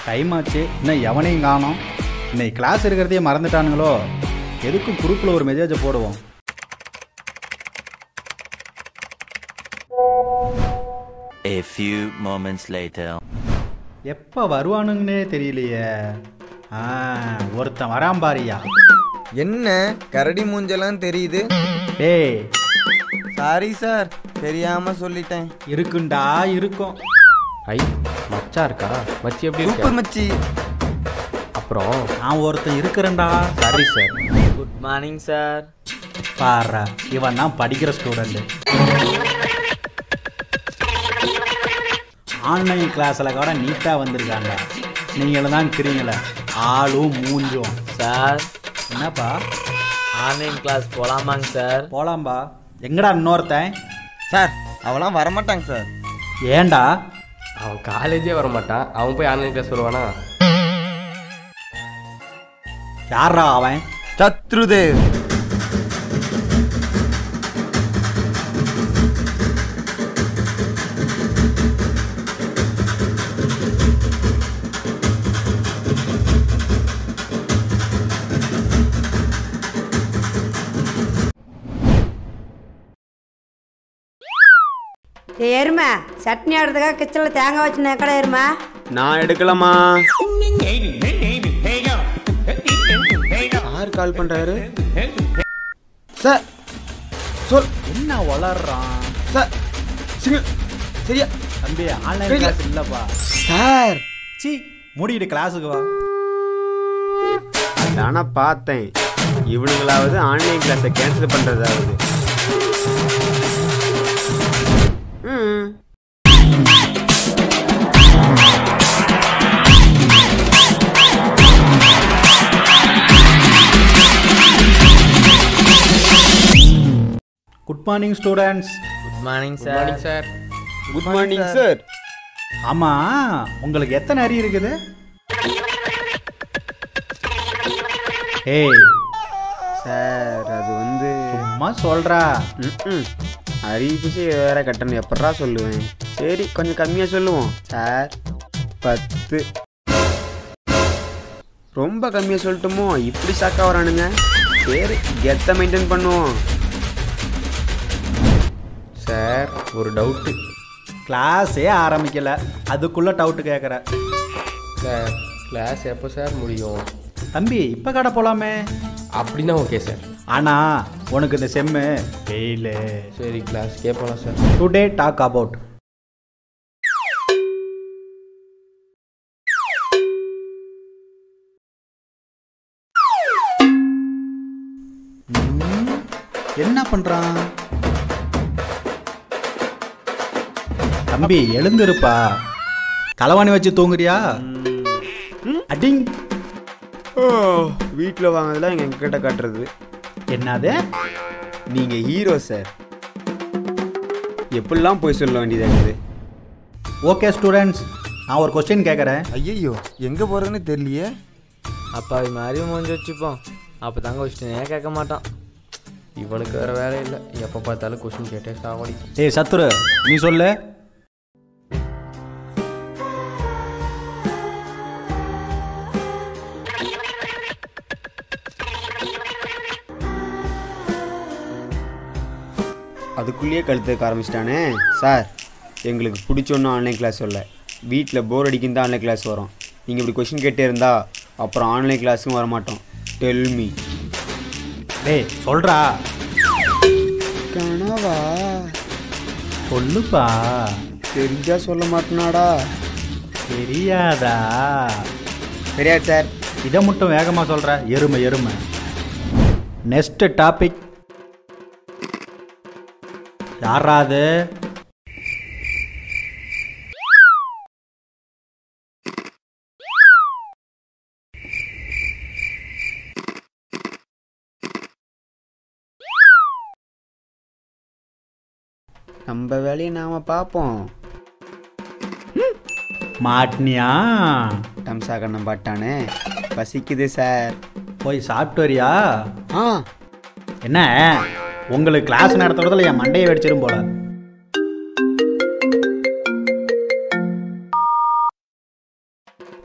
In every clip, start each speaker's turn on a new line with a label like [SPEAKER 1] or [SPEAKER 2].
[SPEAKER 1] Time ஆச்சு இன்னும் எவனையும் காணோம் இன்னைக்கு கிளாஸ் இருக்கிறதையே மறந்துட்டானுங்களோ எதுக்கும் குரூப்பில் ஒரு மெசேஜை போடுவோம்
[SPEAKER 2] A few moments later.
[SPEAKER 1] எப்போ வருவானுங்கன்னே தெரியலையே ஆ ஒருத்தன் வரான் பாரியா
[SPEAKER 3] என்ன கரடி மூஞ்செல்லாம் தெரியுது
[SPEAKER 1] டேய்
[SPEAKER 3] சாரி சார் தெரியாம சொல்லிட்டேன்
[SPEAKER 1] இருக்குண்டா இருக்கும்
[SPEAKER 4] ஐ மச்சா இருக்கா மச்சி எப்படி
[SPEAKER 3] சூப்பர்
[SPEAKER 4] இருக்க
[SPEAKER 3] மச்சி
[SPEAKER 4] அப்புறம்
[SPEAKER 1] நான் ஒருத்தன் இருக்கிறேன்டா
[SPEAKER 4] sorry sir
[SPEAKER 5] good morning sir
[SPEAKER 1] பாரு இவன் தான் படிக்கிற ஸ்டூடெண்ட் ஆன்லைன் கிளாஸில் கூட நீட்டாக வந்திருக்காங்க நீங்களும் தான் இருக்கிறீங்களே ஆளும் மூஞ்சும்
[SPEAKER 5] சார்
[SPEAKER 1] என்னப்பா
[SPEAKER 5] ஆன்லைன் கிளாஸ் போலாமாங்க சார்
[SPEAKER 1] போலாம்பா எங்கடா இன்னொருத்தன்
[SPEAKER 3] சார் அவெல்லாம் வரமாட்டாங்க சார்
[SPEAKER 1] ஏன்டா
[SPEAKER 4] அவன் காலேஜே வர மாட்டான் அவன் போய் ஆன்லைன் கிளாஸ் வருவானா
[SPEAKER 1] யாரா அவன்
[SPEAKER 3] சத்ருதேவ்
[SPEAKER 6] ஏய் எருமை சட்னி ஆடுறதுக்காக கிச்சனில் தேங்காய் வச்சு கடை எருமை
[SPEAKER 7] நான் எடுக்கலாமா யார் கால் பண்றாரு சார் சொல்
[SPEAKER 1] என்ன வளர்றான்
[SPEAKER 7] சார் சிங்கிள் சரியா
[SPEAKER 1] தம்பி ஆன்லைன்
[SPEAKER 7] புரியல.
[SPEAKER 1] கிளாஸ் இல்லைப்பா
[SPEAKER 7] சார்
[SPEAKER 1] சி மூடிட்டு கிளாஸுக்கு வா
[SPEAKER 7] தானா பார்த்தேன் இவனுங்களாவது ஆன்லைன் கிளாஸை கேன்சல் பண்றதாவது ம்
[SPEAKER 1] good morning students
[SPEAKER 5] good morning
[SPEAKER 4] good
[SPEAKER 5] sir
[SPEAKER 4] morning sir
[SPEAKER 7] good morning sir
[SPEAKER 1] ஆமாம் உங்களுக்கு எத்தனை அரி இருக்குது ஏய்
[SPEAKER 7] சார் அது வந்து
[SPEAKER 1] சும்மா சொல்றா
[SPEAKER 7] ம் அறிவிச்சு வேற கட்டணம் எப்படா சொல்லுவேன் சரி கொஞ்சம் கம்மியாக சொல்லுவோம் சார் பத்து ரொம்ப கம்மியாக சொல்லட்டுமோ இப்படி சாக்கா வரானுங்க சரி கெத்த மெயின்டைன் பண்ணுவோம்
[SPEAKER 4] சார் ஒரு டவுட்டு
[SPEAKER 1] கிளாஸே ஆரம்பிக்கல அதுக்குள்ள டவுட்டு கேட்குற
[SPEAKER 4] சார் கிளாஸ் எப்போ சார் முடியும்
[SPEAKER 1] தம்பி இப்போ கடை போலாமே
[SPEAKER 4] அப்படின்னா ஓகே சார்
[SPEAKER 1] ஆனா உனக்கு இந்த செம்மு வெயிலு
[SPEAKER 4] சரி கிளாஸ் கேட்பலாம் சார்
[SPEAKER 1] டுடே டாக் அபவுட் என்ன பண்றான் தம்பி எழுந்திருப்பா தலைவாணி வச்சு தூங்குறியா அடிங்
[SPEAKER 7] ஓ வீட்டில் வாங்கினதெல்லாம் எங்கள் எங்கிட்ட காட்டுறது
[SPEAKER 1] என்னது
[SPEAKER 7] நீங்கள் ஹீரோ சார் எப்படிலாம் போய் சொல்ல வேண்டியதாகுது
[SPEAKER 1] ஓகே ஸ்டூடெண்ட்ஸ் நான் ஒரு கொஸ்டின் கேட்குறேன்
[SPEAKER 3] ஐயோ எங்க போறதுன்னு தெரியலையே
[SPEAKER 5] அப்பா இது மாதிரி மூஞ்சி வச்சுப்போம் அப்போ தாங்க வச்சுட்டேனே கேட்க மாட்டான்
[SPEAKER 4] இவனுக்கு வேறு வேலை இல்லை எப்போ பார்த்தாலும் கொஸ்டின் கேட்டே சாவடி
[SPEAKER 1] ஏய் சத்துரு நீ சொல்லு
[SPEAKER 7] அதுக்குள்ளேயே கழுத்துக்க ஆரம்பிச்சிட்டானே சார் எங்களுக்கு பிடிச்சொன்னு ஆன்லைன் கிளாஸ் சொல்ல வீட்டில் போர் அடிக்கும் தான் ஆன்லைன் கிளாஸ் வரும் நீங்கள் இப்படி கொஷின் கேட்டே இருந்தா அப்புறம் ஆன்லைன் கிளாஸுக்கும் வர மாட்டோம் டெல் மீ
[SPEAKER 1] டேய் சொல்றா
[SPEAKER 7] கனவா
[SPEAKER 1] சொல்லுப்பா
[SPEAKER 7] தெரிஞ்சா சொல்ல மாட்டேனாடா
[SPEAKER 1] தெரியாதா
[SPEAKER 7] தெரியாது சார்
[SPEAKER 1] இதை மட்டும் வேகமாக சொல்ற எருமை எருமை நெக்ஸ்ட் டாபிக் யாராது
[SPEAKER 7] நம்ம வேலையை நாம் பார்ப்போம்
[SPEAKER 1] மாட்னியா
[SPEAKER 7] டம்சா கண்ணம் பாட்டானே பசிக்குது சார்
[SPEAKER 1] போய் சாப்பிட்டு வரியா
[SPEAKER 7] ஆ
[SPEAKER 1] என்ன உங்களுக்கு கிளாஸ் நடத்துறதுல என் மண்டையை வெடிச்சிரும் போல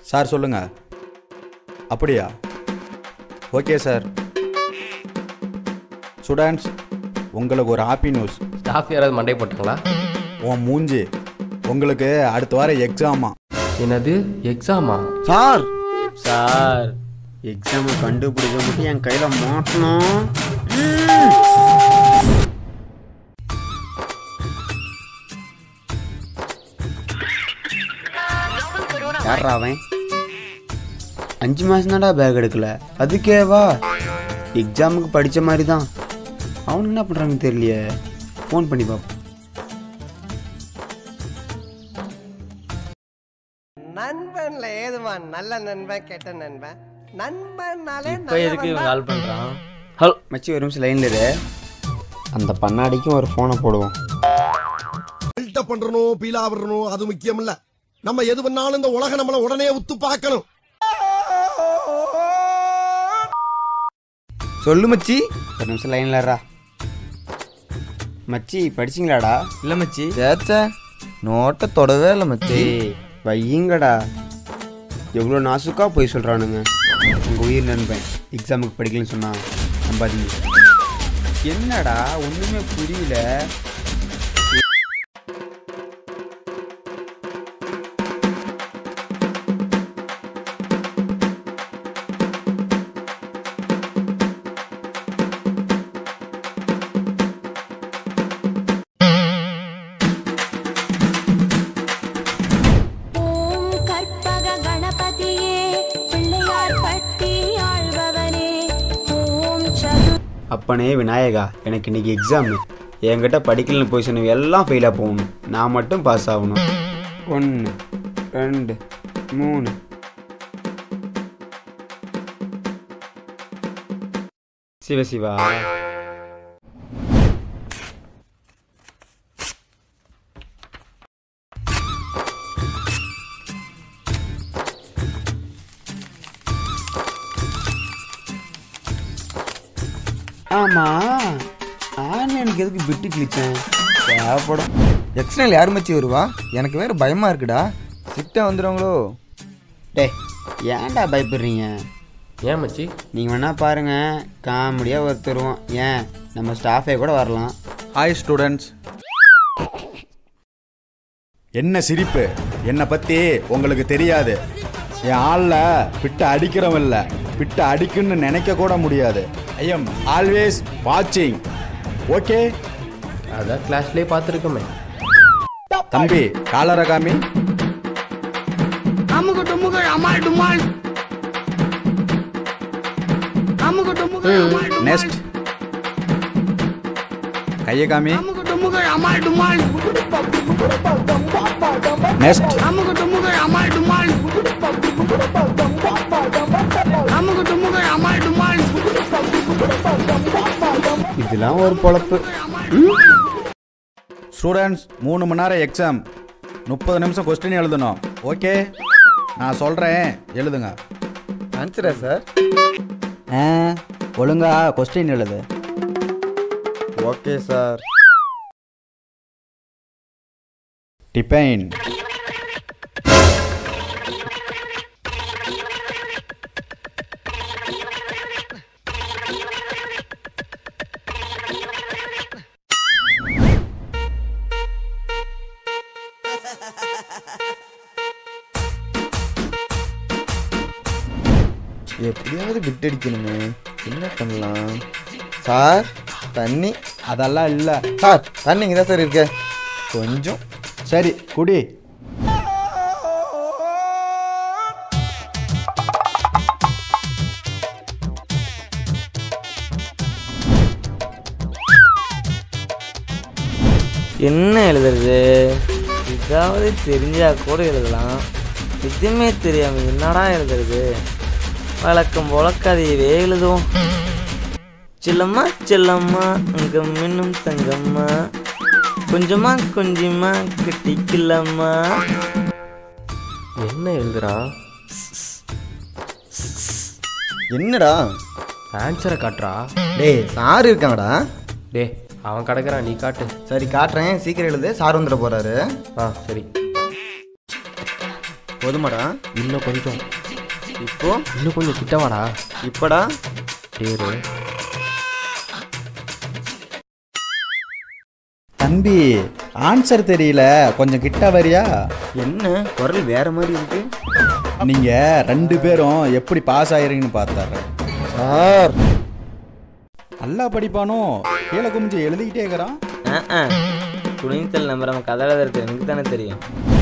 [SPEAKER 1] சார் சொல்லுங்க அப்படியா ஓகே சார் ஸ்டூடெண்ட்ஸ் உங்களுக்கு ஒரு ஹாப்பி நியூஸ்
[SPEAKER 4] ஸ்டாஃப் யாராவது மண்டை போட்டாங்களா
[SPEAKER 1] உன் மூஞ்சி உங்களுக்கு அடுத்த வாரம் எக்ஸாமா
[SPEAKER 4] என்னது எக்ஸாமா
[SPEAKER 3] சார்
[SPEAKER 5] சார்
[SPEAKER 7] எக்ஸாமை கண்டுபிடிக்க மட்டும் என் கையில் மாட்டணும் யாரா அவன் அஞ்சு மாதம் தான்டா பேக் எடுக்கல அதுக்கேவா எக்ஸாமுக்கு படித்த மாதிரி தான் அவனுக்கு என்ன பண்ணுறாங்கன்னு தெரியலையே ஃபோன் பண்ணி பார்ப்போம்
[SPEAKER 8] நண்பன்ல ஏதுமா நல்ல நண்பன் கெட்ட நண்பன் நண்பன்னாலே
[SPEAKER 5] இப்போ எதுக்கு இவன் கால் பண்ணுறான் ஹலோ
[SPEAKER 7] மச்சி ஒரு நிமிஷம் லைனில் இரு அந்த பண்ணாடிக்கும் ஒரு ஃபோனை போடுவோம்
[SPEAKER 9] பில்டப் பண்றணும் பீலா விடணும் அது முக்கியம் இல்ல நம்ம எது பண்ணாலும் இந்த உலக நம்மள உடனே உத்து பார்க்கணும்
[SPEAKER 3] சொல்லு மச்சி
[SPEAKER 7] ஒரு நிமிஷம் லைனில் இருடா மச்சி படிச்சிங்களாடா
[SPEAKER 3] இல்லை மச்சி சேச்சே நோட்டை தொடவே இல்லை மச்சி
[SPEAKER 7] ஏய் வையுங்கடா எவ்வளோ நாசுக்கா போய் சொல்கிறானுங்க உங்கள் உயிர் நண்பன் எக்ஸாமுக்கு படிக்கலன்னு சொன்னா நம்பாதீங்க என்னடா ஒன்றுமே புரியல
[SPEAKER 10] ஓம் கற்பக கணபதியே பிள்ளையார் பட்டி ஆழ்பவனே ஓம் சது
[SPEAKER 7] அப்பனே விநாயகா எனக்கு இன்னைக்கு எக்ஸாம் என்கிட்ட படிக்கலன்னு போய் சொன்ன எல்லாம் ஃபெயிலாக போகணும் நான் மட்டும் பாஸ் ஆகணும் ஒன்று ரெண்டு மூணு சிவசிவா ஆமா ஆன்லைனுக்கு எதுக்கு பிட்டு கிழிச்சேன் தேவைப்படும்
[SPEAKER 3] எக்ஸ்டர்னல் யார் மச்சி வருவா எனக்கு வேற பயமா இருக்குடா சிட்டா வந்துடுவாங்களோ
[SPEAKER 7] டேய் ஏன்டா பயப்படுறீங்க
[SPEAKER 4] ஏன் மச்சி
[SPEAKER 7] நீங்கள் வேணா பாருங்க காமெடியாக ஒருத்தருவோம் ஏன் நம்ம ஸ்டாஃபே கூட வரலாம்
[SPEAKER 1] ஹாய் ஸ்டூடெண்ட்ஸ் என்ன சிரிப்பு என்னை பற்றி உங்களுக்கு தெரியாது என் ஆளில் பிட்ட அடிக்கிறவன் இல்லை பிட்ட அடிக்குன்னு நினைக்க கூட முடியாது ஐ எம் ஆல்வேஸ் வாட்சிங் ஓகே
[SPEAKER 4] அதான் கிளாஸ்லேயே பார்த்துருக்கோமே
[SPEAKER 1] தம்பி காலரை காமி நெக்ஸ்ட் கையை காமி நெக்ஸ்ட்
[SPEAKER 7] இதெல்லாம் ஒரு பொழப்பு
[SPEAKER 1] ஸ்டூடெண்ட்ஸ் மூணு மணி நேரம் எக்ஸாம் முப்பது நிமிஷம் கொஸ்டின் எழுதணும் ஓகே நான் சொல்கிறேன் எழுதுங்க
[SPEAKER 3] ஆன்சரா சார்
[SPEAKER 1] ஒழுங்கா கொஸ்டின் எழுது
[SPEAKER 3] ஓகே சார்
[SPEAKER 1] டிபைன்
[SPEAKER 3] எப்படியாவது பிட் அடிக்கணுமே என்ன பண்ணலாம் சார் தண்ணி
[SPEAKER 1] அதெல்லாம் இல்லை
[SPEAKER 3] சார் தண்ணி இங்கே தான் சார் இருக்கு கொஞ்சம்
[SPEAKER 1] சரி குடி
[SPEAKER 5] என்ன எழுதுறது இதாவது தெரிஞ்சா கூட எழுதலாம் எதுவுமே தெரியாம என்னடா எழுதுறது வழக்கம் போல கதையவே எழுதுவோம் செல்லம்மா செல்லம்மா அங்க மின்னும் தங்கம்மா கொஞ்சமா கொஞ்சமா கட்டிக்கலம்மா
[SPEAKER 4] என்ன எழுதுறான்
[SPEAKER 3] என்னடா
[SPEAKER 4] ஆன்சரை காட்டுறா
[SPEAKER 3] டேய் சார் இருக்காங்கடா
[SPEAKER 4] டே அவன் கிடக்குறான் நீ காட்டு
[SPEAKER 3] சரி காட்டுறேன் சீக்கிரம் எழுது சார் வந்துட போறாரு
[SPEAKER 4] ஆ சரி
[SPEAKER 7] போதுமாடா
[SPEAKER 4] இன்னும் கொஞ்சம்
[SPEAKER 7] இப்போ
[SPEAKER 4] இன்னும் கொஞ்சம் கிட்ட வாடா
[SPEAKER 7] இப்படா
[SPEAKER 4] டேரு
[SPEAKER 1] தம்பி ஆன்சர் தெரியல கொஞ்சம் கிட்ட வரியா
[SPEAKER 7] என்ன குரல் வேற மாதிரி இருக்கு
[SPEAKER 1] நீங்க ரெண்டு பேரும் எப்படி பாஸ் ஆயிருங்கன்னு பார்த்தாரு
[SPEAKER 3] சார்
[SPEAKER 1] நல்லா படிப்பானோ கீழே குமிஞ்சு எழுதிக்கிட்டே இருக்கிறான்
[SPEAKER 5] துணித்தல் நம்பர் நம்ம கதை எழுதுறது எனக்கு தானே தெரியும்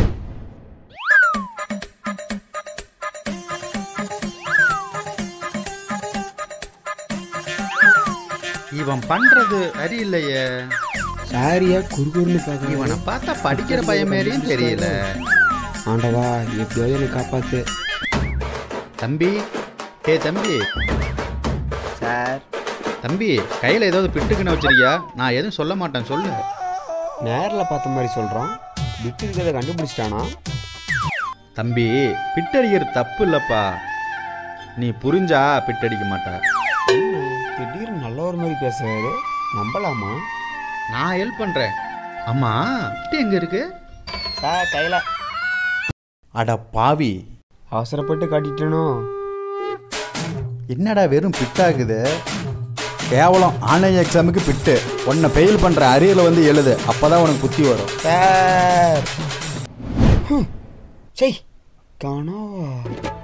[SPEAKER 1] இவன் பண்றது சரியில்லையே
[SPEAKER 7] சாரியா குறுகுறுன்னு பார்க்க
[SPEAKER 1] இவனை பார்த்தா படிக்கிற பயமேரியும் தெரியல
[SPEAKER 7] ஆண்டவா எப்படியாவது என்னை காப்பாத்து
[SPEAKER 1] தம்பி ஏ தம்பி
[SPEAKER 7] சார்
[SPEAKER 1] தம்பி கையில ஏதாவது பிட்டுக்குன்னு வச்சிருக்கியா நான் எதுவும் சொல்ல மாட்டேன் சொல்லு
[SPEAKER 7] நேரில் பார்த்த மாதிரி சொல்கிறான் விட்டு இருக்கிறத கண்டுபிடிச்சிட்டானா
[SPEAKER 1] தம்பி பிட்டடிக்கிறது தப்பு இல்லப்பா நீ புரிஞ்சா பிட்டடிக்க மாட்ட
[SPEAKER 7] என்ன, திடீர்னு நல்ல ஒரு மாதிரி பேசுறாரு நம்பலாமா
[SPEAKER 1] நான் ஹெல்ப் பண்றேன் அம்மா பிட்டு எங்க இருக்கு
[SPEAKER 7] சார் கையில்
[SPEAKER 1] அட பாவி
[SPEAKER 7] அவசரப்பட்டு காட்டிட்டேனோ
[SPEAKER 1] என்னடா வெறும் பிட்டாகுது கேவலம் ஆன்லைன் எக்ஸாமுக்கு பிட்டு உன்னை ஃபெயில் பண்ற அரியல வந்து எழுது அப்பதான் உனக்கு புத்தி வரும்
[SPEAKER 7] சார் சை காணாவா